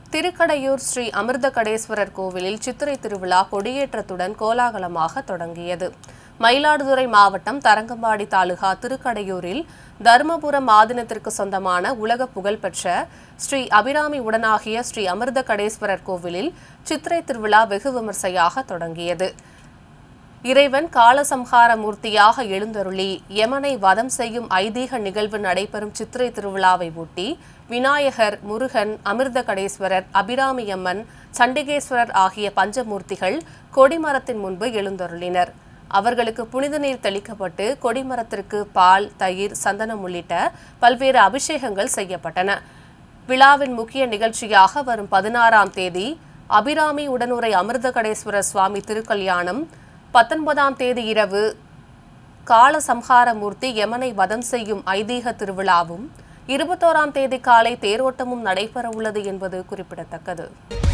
திருக்கடையூர் ஸ்ரீ அமிர்தகடேஸ்வரர் கோவிலில் சித்திரை திருவிழா கொடியேற்றத்துடன் கோலாகலமாக தொடங்கியது மயிலாடுதுறை மாவட்டம் தரங்கம்பாடி தாலுகா திருக்கடையூரில் தருமபுரம் ஆதீனத்திற்கு சொந்தமான உலக புகழ்பெற்ற ஸ்ரீ அபிராமி உடனாகிய ஸ்ரீ அமிர்தகடேஸ்வரர் கோவிலில் சித்திரை திருவிழா வெகு விமர்சையாக தொடங்கியது இறைவன் காலசம்ஹார மூர்த்தியாக எழுந்தருளி யமனை வதம் செய்யும் ஐதீக நிகழ்வு நடைபெறும் சித்திரை திருவிழாவை ஒட்டி விநாயகர் முருகன் அமிர்தகடேஸ்வரர் அபிராமியம்மன் சண்டிகேஸ்வரர் ஆகிய பஞ்சமூர்த்திகள் கொடிமரத்தின் முன்பு எழுந்தருளினர் அவர்களுக்கு புனித நீர் தெளிக்கப்பட்டு கொடிமரத்திற்கு பால் தயிர் சந்தனம் உள்ளிட்ட பல்வேறு அபிஷேகங்கள் செய்யப்பட்டன விழாவின் முக்கிய நிகழ்ச்சியாக வரும் பதினாறாம் தேதி அபிராமி உடனுரை அமிர்தகடேஸ்வரர் சுவாமி திருக்கல்யாணம் பத்தொன்பதாம் தேதி இரவு காலசம்ஹாரமூர்த்தி யமனை வதம் செய்யும் ஐதீக திருவிழாவும் இருபத்தோராம் தேதி காலை தேரோட்டமும் நடைபெற உள்ளது என்பது குறிப்பிடத்தக்கது